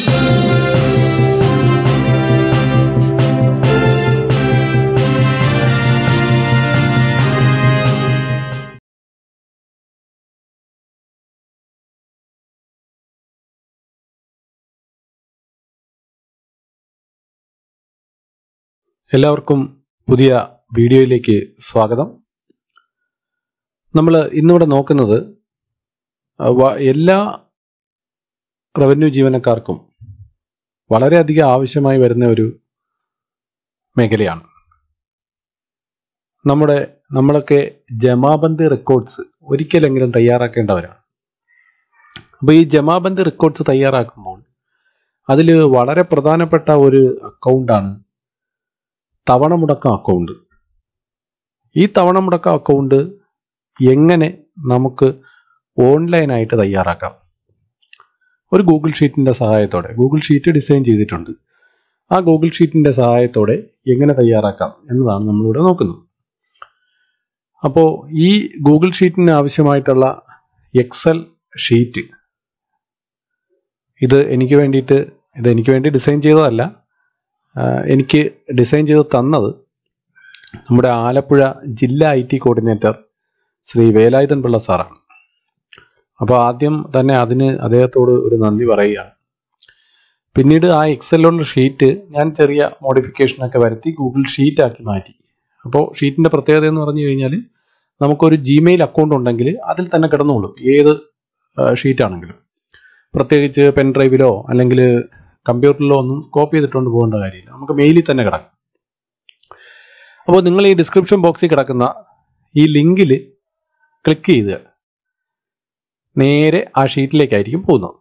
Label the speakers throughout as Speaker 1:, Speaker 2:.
Speaker 1: എല്ലാവർക്കും പുതിയ വീഡിയോയിലേക്ക് സ്വാഗതം നമ്മൾ ഇന്നിവിടെ നോക്കുന്നത് അഹ് വ- എല്ലാ റവന്യൂ ജീവനക്കാർക്കും വളരെയധികം ആവശ്യമായി വരുന്ന ഒരു മേഖലയാണ് നമ്മുടെ നമ്മളൊക്കെ ജമാബന്ദി റെക്കോർഡ്സ് ഒരിക്കലെങ്കിലും തയ്യാറാക്കേണ്ടവരാണ് അപ്പോൾ ഈ ജമാബന്ദി റെക്കോർഡ്സ് തയ്യാറാക്കുമ്പോൾ അതിൽ വളരെ പ്രധാനപ്പെട്ട ഒരു അക്കൗണ്ടാണ് തവണ മുടക്കം അക്കൗണ്ട് ഈ തവണ മുടക്കം അക്കൗണ്ട് എങ്ങനെ നമുക്ക് ഓൺലൈനായിട്ട് തയ്യാറാക്കാം ഒരു ഗൂഗിൾ ഷീറ്റിൻ്റെ സഹായത്തോടെ ഗൂഗിൾ ഷീറ്റ് ഡിസൈൻ ചെയ്തിട്ടുണ്ട് ആ ഗൂഗിൾ ഷീറ്റിൻ്റെ സഹായത്തോടെ എങ്ങനെ തയ്യാറാക്കാം എന്നതാണ് നമ്മളിവിടെ നോക്കുന്നത് അപ്പോൾ ഈ ഗൂഗിൾ ഷീറ്റിന് ആവശ്യമായിട്ടുള്ള എക്സൽ ഷീറ്റ് ഇത് എനിക്ക് വേണ്ടിയിട്ട് ഇത് എനിക്ക് വേണ്ടി ഡിസൈൻ ചെയ്തതല്ല ആഹ് എനിക്ക് ഡിസൈൻ ചെയ്ത് തന്നത് നമ്മുടെ ആലപ്പുഴ ജില്ലാ I T coordinator Shri Velayudhan Pillai സാറാണ് അപ്പോൾ ആദ്യം തന്നെ അതിന് അദ്ദേഹത്തോട് ഒരു നന്ദി പറയുകയാണ് പിന്നീട് ആ എക്സലിലുള്ള ഷീറ്റ് ഞാൻ ചെറിയ മോഡിഫിക്കേഷനൊക്കെ വരുത്തി ഗൂഗിൾ ഷീറ്റ് ആക്കി മാറ്റി അപ്പോൾ ഷീറ്റിൻ്റെ പ്രത്യേകത എന്ന് പറഞ്ഞു കഴിഞ്ഞാൽ നമുക്കൊരു ജിമെയിൽ അക്കൗണ്ട് ഉണ്ടെങ്കിൽ അതിൽ തന്നെ കിടന്നോളും ഏത് ഷീറ്റ് ആണെങ്കിലും പ്രത്യേകിച്ച് പെൻ ഡ്രൈവിലോ അല്ലെങ്കിൽ കമ്പ്യൂട്ടറിലോ ഒന്നും കോപ്പി ചെയ്തിട്ടുകൊണ്ട് പോകേണ്ട കാര്യമില്ല നമുക്ക് മെയിലിൽ തന്നെ കിടക്കും അപ്പോൾ നിങ്ങൾ ഈ ഡിസ്ക്രിപ്ഷൻ ബോക്സിൽ കിടക്കുന്ന ഈ ലിങ്കിൽ ക്ലിക്ക് ചെയ്ത് നേരെ ആ ഷീറ്റിലേക്കായിരിക്കും പോകുന്നത്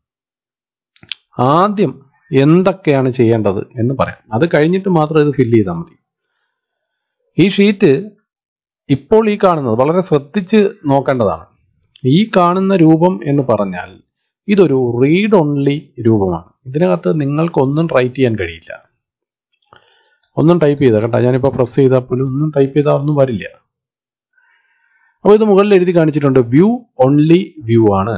Speaker 1: ആദ്യം എന്തൊക്കെയാണ് ചെയ്യേണ്ടത് എന്ന് പറയാം അത് കഴിഞ്ഞിട്ട് മാത്രം ഇത് ഫില്ല് ചെയ്താൽ മതി ഈ ഷീറ്റ് ഇപ്പോൾ ഈ കാണുന്നത് വളരെ ശ്രദ്ധിച്ച് നോക്കേണ്ടതാണ് ഈ കാണുന്ന രൂപം എന്ന് പറഞ്ഞാൽ ഇതൊരു റീഡ് ഓൺലി രൂപമാണ് ഇതിനകത്ത് നിങ്ങൾക്കൊന്നും റൈറ്റ് ചെയ്യാൻ കഴിയില്ല ഒന്നും ടൈപ്പ് ചെയ്താൽ കേട്ടോ ഞാനിപ്പോൾ പ്രസ് ചെയ്താൽ പോലും ഒന്നും ടൈപ്പ് ചെയ്താൽ ഒന്നും വരില്ല അപ്പോൾ ഇത് മുകളിൽ എഴുതി കാണിച്ചിട്ടുണ്ട് വ്യൂ ഓൺലി വ്യൂ ആണ്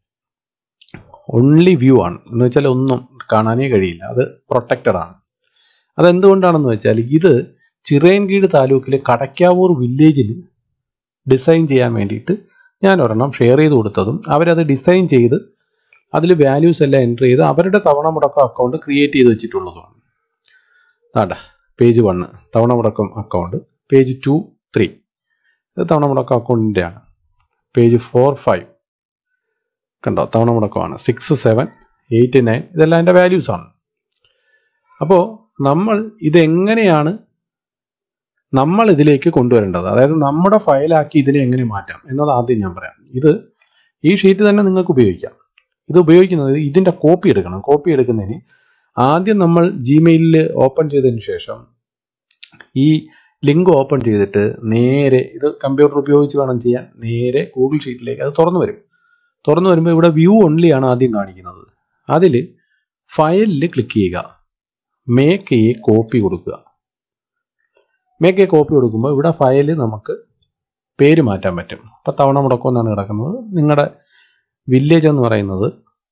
Speaker 1: ഓൺലി വ്യൂ ആണ് എന്ന് വെച്ചാൽ ഒന്നും കാണാനേ കഴിയില്ല അത് പ്രൊട്ടക്റ്റഡ് ആണ് അതെന്തുകൊണ്ടാണെന്ന് വെച്ചാൽ ഇത് ചിറയൻകീഴ് താലൂക്കിലെ കടക്കാവൂർ വില്ലേജിന് ഡിസൈൻ ചെയ്യാൻ വേണ്ടിയിട്ട് ഞാൻ ഒരെണ്ണം ഷെയർ ചെയ്ത് കൊടുത്തതും അവരത് ഡിസൈൻ ചെയ്ത് അതിൽ വാല്യൂസ് എല്ലാം എൻ്റർ ചെയ്ത് അവരുടെ തവണ മുടക്കം അക്കൗണ്ട് ക്രിയേറ്റ് ചെയ്ത് വെച്ചിട്ടുള്ളതുമാണ് ആണ്ട പേജ് വണ്ണ് തവണ മുടക്കം അക്കൗണ്ട് പേജ് ടു ത്രീ ഇത് തവണ മുടക്കം അക്കൗണ്ടിൻ്റെ ആണ് പേജ് ഫോർ ഫൈവ് കണ്ടോ തവണ മുടക്കമാണ് സിക്സ് സെവൻ എയ്റ്റ് നയൻ ഇതെല്ലാം അതിൻ്റെ വാല്യൂസ് ആണ് അപ്പോൾ നമ്മൾ ഇതെങ്ങനെയാണ് നമ്മൾ ഇതിലേക്ക് കൊണ്ടുവരേണ്ടത് അതായത് നമ്മുടെ ഫയലാക്കി ഇതിനെ എങ്ങനെ മാറ്റാം എന്നത് ആദ്യം ഞാൻ പറയാം ഇത് ഈ ഷീറ്റ് തന്നെ നിങ്ങൾക്ക് ഉപയോഗിക്കാം ഇത് ഉപയോഗിക്കുന്നത് ഇതിൻ്റെ കോപ്പി എടുക്കണം കോപ്പി എടുക്കുന്നതിന് ആദ്യം നമ്മൾ ജിമെയിലിൽ ഓപ്പൺ ചെയ്തതിന് ശേഷം ഈ ലിങ്ക് ഓപ്പൺ ചെയ്തിട്ട് നേരെ ഇത് കമ്പ്യൂട്ടർ ഉപയോഗിച്ച് വേണം ചെയ്യാൻ നേരെ ഗൂഗിൾ ഷീറ്റിലേക്ക് അത് തുറന്നു വരും തുറന്നു വരുമ്പോൾ ഇവിടെ വ്യൂ ഓൺലി ആണ് ആദ്യം കാണിക്കുന്നത് അതിൽ ഫയലിൽ ക്ലിക്ക് ചെയ്യുക മേക്ക് എ കോപ്പി കൊടുക്കുക മേക്ക് എ കോപ്പി കൊടുക്കുമ്പോൾ ഇവിടെ ഫയൽ നമുക്ക് പേര് മാറ്റാൻ പറ്റും അപ്പോൾ തവണ മുടക്കം എന്നാണ് കിടക്കുന്നത് നിങ്ങളുടെ വില്ലേജ് എന്ന് പറയുന്നത്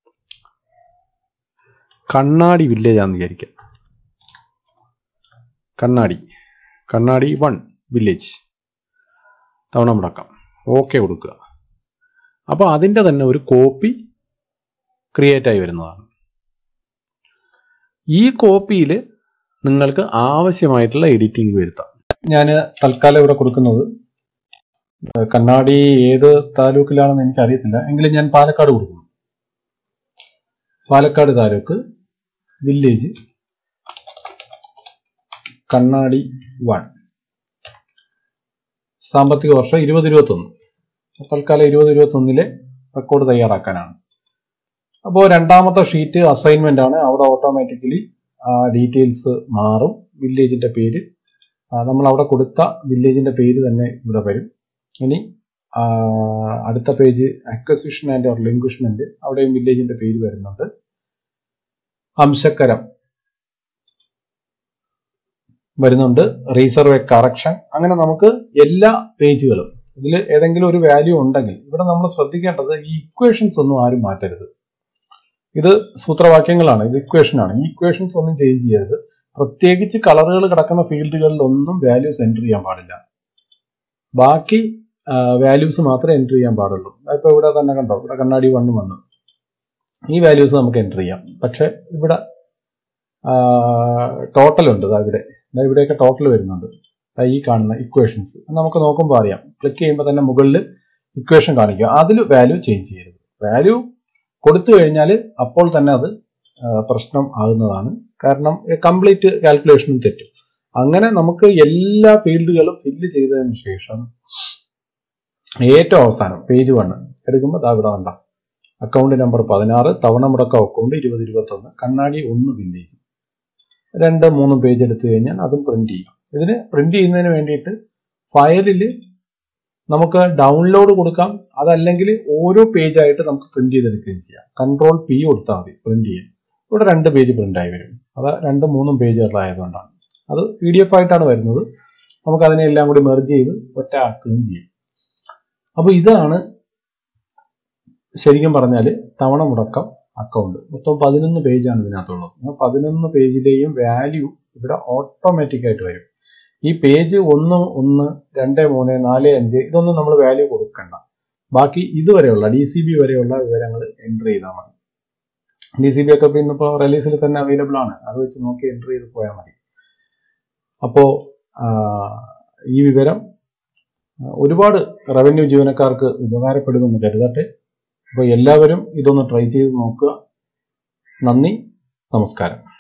Speaker 1: കണ്ണാടി വില്ലേജ് ആണെന്ന് വിചാരിക്കാം കണ്ണാടി കണ്ണാടി വൺ വില്ലേജ് തവണ മുടക്കം ഓക്കെ കൊടുക്കുക അപ്പോൾ അതിൻ്റെ തന്നെ ഒരു കോപ്പി ക്രിയേറ്റ് ആയി വരുന്നതാണ് ഈ കോപ്പിയിൽ നിങ്ങൾക്ക് ആവശ്യമായിട്ടുള്ള എഡിറ്റിംഗ് വരുത്താം ഞാൻ തൽക്കാലം ഇവിടെ കൊടുക്കുന്നത് ഏഹ് കണ്ണാടി ഏത് താലൂക്കിലാണെന്ന് എനിക്കറിയത്തില്ല എങ്കിലും ഞാൻ പാലക്കാട് കൊടുക്കുന്നു പാലക്കാട് താലൂക്ക് വില്ലേജ് കണ്ണാടി വൺ സാമ്പത്തിക വർഷം ഇരുപത് ഇരുപത്തൊന്ന് തൽക്കാലം ഇരുപത് ഇരുപത്തൊന്നിലെ റെക്കോർഡ് തയ്യാറാക്കാനാണ് അപ്പോൾ രണ്ടാമത്തെ ഷീറ്റ് അസൈൻമെന്റ് ആണ് അവിടെ ഓട്ടോമാറ്റിക്കലി ഡീറ്റെയിൽസ് മാറും വില്ലേജിന്റെ പേര് ആ, നമ്മൾ അവിടെ കൊടുത്ത വില്ലേജിന്റെ പേര് തന്നെ ഇവിടെ വരും ഇനി ആ, അടുത്ത പേജ് അക്വസിഷൻ ആൻഡ് റിലിംഗ്വിഷ്മെന്റ് അവിടെയും വില്ലേജിന്റെ പേര് വരുന്നുണ്ട് അംശക്കരം വരുന്നുണ്ട് റീസർവേ കറക്ഷൻ അങ്ങനെ നമുക്ക് എല്ലാ പേജുകളും ഇതിൽ ഏതെങ്കിലും ഒരു വാല്യൂ ഉണ്ടെങ്കിൽ ഇവിടെ നമ്മൾ ശ്രദ്ധിക്കേണ്ടത് ഈ ഇക്വേഷൻസ് ഒന്നും ആരും മാറ്റരുത്
Speaker 2: ഇത് സൂത്രവാക്യങ്ങളാണ് ഇത് ഇക്വേഷൻ ആണ് ഈ ഇക്വേഷൻസ് ഒന്നും ചേഞ്ച് ചെയ്യരുത് പ്രത്യേകിച്ച് കളറുകൾ കിടക്കുന്ന ഫീൽഡുകളിലൊന്നും വാല്യൂസ് എൻ്റർ ചെയ്യാൻ പാടില്ല ബാക്കി വാല്യൂസ് മാത്രമേ എൻ്റർ ചെയ്യാൻ പാടുള്ളൂ ഇപ്പോൾ ഇവിടെ തന്നെ കണ്ടോ ഇവിടെ കണ്ണാടി വണ്ണ് വന്നു ഈ വാല്യൂസ് നമുക്ക് എൻ്റർ ചെയ്യാം പക്ഷെ ഇവിടെ ടോട്ടൽ ഉണ്ട് ദാ ഇവിടെ ദാ ഇവിടെയൊക്കെ ടോട്ടൽ വരുന്നുണ്ട് ദാ ഈ കാണുന്ന ഇക്വേഷൻസ് നമുക്ക് നോക്കുമ്പോൾ അറിയാം ക്ലിക്ക് ചെയ്യുമ്പോൾ തന്നെ മുകളിൽ ഇക്വേഷൻ കാണിക്കുക അതിൽ വാല്യൂ ചേഞ്ച് ചെയ്യരുത് വാല്യൂ കൊടുത്തു കഴിഞ്ഞാൽ അപ്പോൾ തന്നെ അത് ആ, പ്രശ്നം ആകുന്നതാണ് കാരണം കംപ്ലീറ്റ് കാൽക്കുലേഷനും തെറ്റും അങ്ങനെ നമുക്ക് എല്ലാ ഫീൽഡുകളും ഫില്ല് ചെയ്തതിന് ശേഷം ഏറ്റവും അവസാനം പേജ് വണ്ണ് എടുക്കുമ്പോൾ ദാ ഇവിടെ കണ്ട അക്കൗണ്ട് നമ്പർ പതിനാറ് തവണ മുടക്കം അക്കൗണ്ട് ഇരുപത് ഇരുപത്തൊന്ന് കണ്ണാടി ഒന്ന് വില്ലേജ് രണ്ട് മൂന്നും പേജ് എടുത്തു കഴിഞ്ഞാൽ അതും പ്രിന്റ് ചെയ്യും ഇതിന് പ്രിന്റ് ചെയ്യുന്നതിന് വേണ്ടിയിട്ട് ഫയലിൽ നമുക്ക് ഡൗൺലോഡ് കൊടുക്കാം അതല്ലെങ്കിൽ ഓരോ പേജായിട്ട് നമുക്ക് പ്രിന്റ് ചെയ്തെടുക്കുകയും ചെയ്യാം കൺട്രോൾ പി കൊടുത്താൽ മതി പ്രിന്റ് ചെയ്യാൻ ഇവിടെ രണ്ട് പേജ് പ്രിന്റ് ആയി വരും അത് രണ്ട് മൂന്നും പേജുകളായതുകൊണ്ടാണ് അത് പി ഡി എഫ് ആയിട്ടാണ് വരുന്നത് നമുക്ക് അതിനെ എല്ലാം കൂടി മെർജ് ചെയ്ത് ഒറ്റ ആക്കുകയും ചെയ്യും അപ്പോൾ ഇതാണ് ശരിക്കും പറഞ്ഞാൽ തവണ മുടക്കം അക്കൗണ്ട് മൊത്തം പതിനൊന്ന് പേജാണ് ഇതിനകത്തുള്ളത് ആ പതിനൊന്ന് പേജിലെയും വാല്യൂ ഇവിടെ ഓട്ടോമാറ്റിക് ആയിട്ട് വരും ഈ പേജ് ഒന്ന് ഒന്ന് രണ്ട് മൂന്ന് നാല് അഞ്ച് ഇതൊന്നും നമ്മൾ വാല്യൂ കൊടുക്കണ്ട ബാക്കി ഇതുവരെയുള്ള ഡി സി ബി വരെയുള്ള വിവരങ്ങൾ എൻ്റർ ചെയ്താൽ മതി ഡി സി ബി ഒക്കെ പിന്നെ ഇപ്പോൾ റിലീസിൽ തന്നെ അവൈലബിൾ ആണ് അത് വെച്ച് നോക്കി എൻ്റർ ചെയ്ത് പോയാൽ മതി അപ്പോൾ ഈ വിവരം ആ, ഒരുപാട് റവന്യൂ ജീവനക്കാർക്ക് ഉപകാരപ്പെടുമെന്ന് കരുതട്ടെ അപ്പോൾ എല്ലാവരും ഇതൊന്ന് ട്രൈ ചെയ്ത് നോക്കുക നന്ദി നമസ്കാരം